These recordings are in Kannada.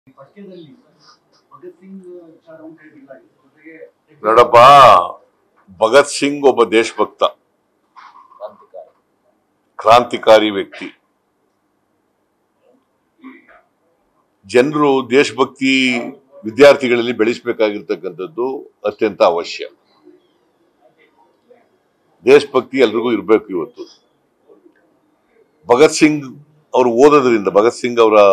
ಪಠ್ಯದಲ್ಲಿ ಭಗತ್ ಸಿಂಗ್ ವಿಚಾರವನ್ನು ಕೈಬಿಡಲಾಗಿದೆ ಜೊತೆಗೆ ನೋಡಪ್ಪ ಭಗತ್ ಸಿಂಗ್ ಒಬ್ಬ ದೇಶಭಕ್ತ ಕ್ರಾಂತಿಕಾರಿ ವ್ಯಕ್ತಿ ಜನರು ದೇಶಭಕ್ತಿ ವಿದ್ಯಾರ್ಥಿಗಳಲ್ಲಿ ಬೆಳೆಸಬೇಕಾಗಿರ್ತಕ್ಕಂಥದ್ದು ಅತ್ಯಂತ ಅವಶ್ಯ ದೇಶಭಕ್ತಿ ಎಲ್ರಿಗೂ ಇರಬೇಕು ಇವತ್ತು ಭಗತ್ ಸಿಂಗ್ ಅವರು ಓದೋದ್ರಿಂದ ಭಗತ್ ಸಿಂಗ್ ಅವರ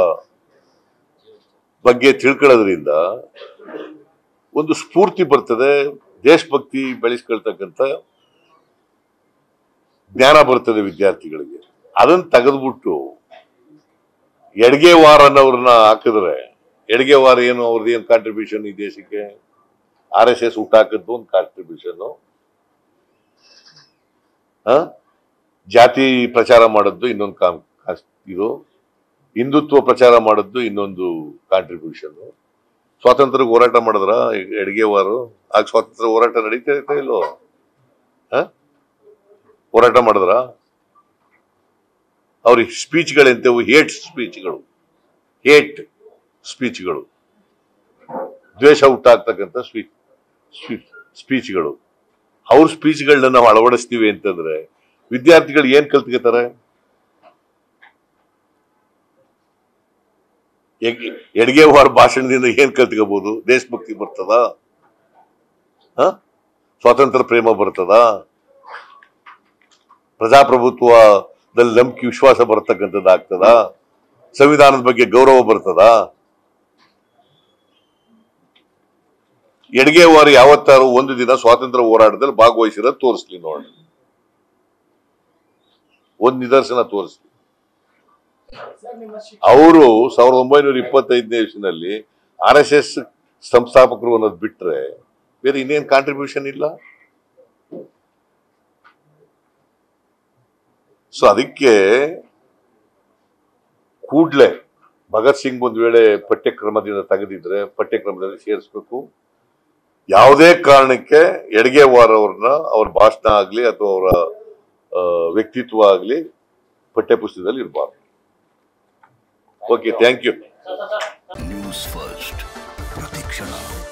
ಬಗ್ಗೆ ತಿಳ್ಕೊಳ್ಳೋದ್ರಿಂದ ಒಂದು ಸ್ಫೂರ್ತಿ ಬರ್ತದೆ ದೇಶಭಕ್ತಿ ಬೆಳೆಸ್ಕೊಳ್ತಕ್ಕಂಥ ಜ್ಞಾನ ಬರ್ತದೆ ವಿದ್ಯಾರ್ಥಿಗಳಿಗೆ ಅದನ್ನ ತೆಗೆದ್ಬಿಟ್ಟು ಎಡ್ಗೆ ವಾರ್ ಅನ್ನೋರನ್ನ ಹಾಕಿದ್ರೆ ಎಡ್ಗೆ ವಾರ್ ಏನು ಅವ್ರದ್ದು ಏನು ಕಾಂಟ್ರಿಬ್ಯೂಷನ್ ಈ ದೇಶಕ್ಕೆ ಆರ್ ಎಸ್ ಎಸ್ ಹುಟ್ಟಾಕದ್ದು ಒಂದು ಕಾಂಟ್ರಿಬ್ಯೂಷನ್ ಜಾತಿ ಪ್ರಚಾರ ಮಾಡದ್ದು ಇನ್ನೊಂದು ಕಾಮ್ ಕಾಸ್- ಇದು ಹಿಂದುತ್ವ ಪ್ರಚಾರ ಮಾಡದ್ದು ಇನ್ನೊಂದು ಕಾಂಟ್ರಿಬ್ಯೂಷನ್ ಸ್ವಾತಂತ್ರ್ಯ ಹೋರಾಟ ಮಾಡಿದ್ರ ಎಡಗೆವಾರು ಆಗ ಸ್ವಾತಂತ್ರ್ಯ ಹೋರಾಟ ನಡೀತಾ ಇರ್ತಾ ಇಲ್ಲೋ ಹ? ಹೋರಾಟ ಮಾಡಿದ್ರ ಅವ್ರಿಗೆ ಸ್ಪೀಚ್ಗಳೆಂತವು ಹೇಟ್ ಸ್ಪೀಚ್ಗಳು ಹೇಟ್ ಸ್ಪೀಚ್ಗಳು ದ್ವೇಷ ಹುಟ್ಟಾಗ್ತಕ್ಕಂಥ ಸ್ಪೀಚ್ ಸ್ಪೀಚ್ಗಳು ಅವ್ರ ಸ್ಪೀಚ್ಗಳನ್ನ ನಾವು ಅಳವಡಿಸ್ತೀವಿ ಅಂತಂದ್ರೆ ವಿದ್ಯಾರ್ಥಿಗಳು ಏನ್ ಕಲ್ತ್ಕೋತಾರೆ ಎಡ್ಗೆ ವಾರ ಭಾಷಣದಿಂದ ಏನ್ ಕಲ್ತ್ಕೋಬಹುದು ದೇಶಭಕ್ತಿ ಬರ್ತದ ಹ? ಸ್ವಾತಂತ್ರ್ಯ ಪ್ರೇಮ ಬರ್ತದ ಪ್ರಜಾಪ್ರಭುತ್ವದಲ್ಲಿ ನಂಬಿಕೆ ವಿಶ್ವಾಸ ಬರ್ತಕ್ಕಂಥದ್ದು ಆಗ್ತದ ಸಂವಿಧಾನದ ಬಗ್ಗೆ ಗೌರವ ಬರ್ತದ ಎಡ್ಗೆ ವಾರ ಯಾವತ್ತಾರು ಒಂದು ದಿನ ಸ್ವಾತಂತ್ರ್ಯ ಹೋರಾಟದಲ್ಲಿ ಭಾಗವಹಿಸಿರೋದು ತೋರಿಸ್ಲಿ ನೋಡಿ ಒಂದ್ ನಿದರ್ಶನ ತೋರಿಸ್ಲಿ ಅವರು ಸಾವಿರದ ಒಂಬೈನೂರ ಇಪ್ಪತ್ತೈದನೇ ಇಸ್ವಿನಲ್ಲಿ ಆರ್ ಎಸ್ ಎಸ್ ಸಂಸ್ಥಾಪಕರು ಅನ್ನೋದು ಬಿಟ್ರೆ ಬೇರೆ ಇನ್ನೇನ್ ಕಾಂಟ್ರಿಬ್ಯೂಷನ್ ಇಲ್ಲ ಸೊ ಅದಕ್ಕೆ ಕೂಡ್ಲೆ ಭಗತ್ ಸಿಂಗ್ ಒಂದ್ ವೇಳೆ ಪಠ್ಯಕ್ರಮದಿಂದ ತೆಗೆದಿದ್ರೆ ಪಠ್ಯಕ್ರಮದಲ್ಲಿ ಸೇರಿಸ್ಬೇಕು ಯಾವುದೇ ಕಾರಣಕ್ಕೆ ಎಡಗೆ ವಾರ ಅವ್ರನ್ನ ಅವ್ರ ಭಾಷಣ ಆಗ್ಲಿ ಅಥವಾ ಅವರ ವ್ಯಕ್ತಿತ್ವ ಆಗ್ಲಿ ಪಠ್ಯಪುಸ್ತಕದಲ್ಲಿ ಇರಬಾರ್ದು okay thank you news first ಪ್ರತಿಕ್ಷಣ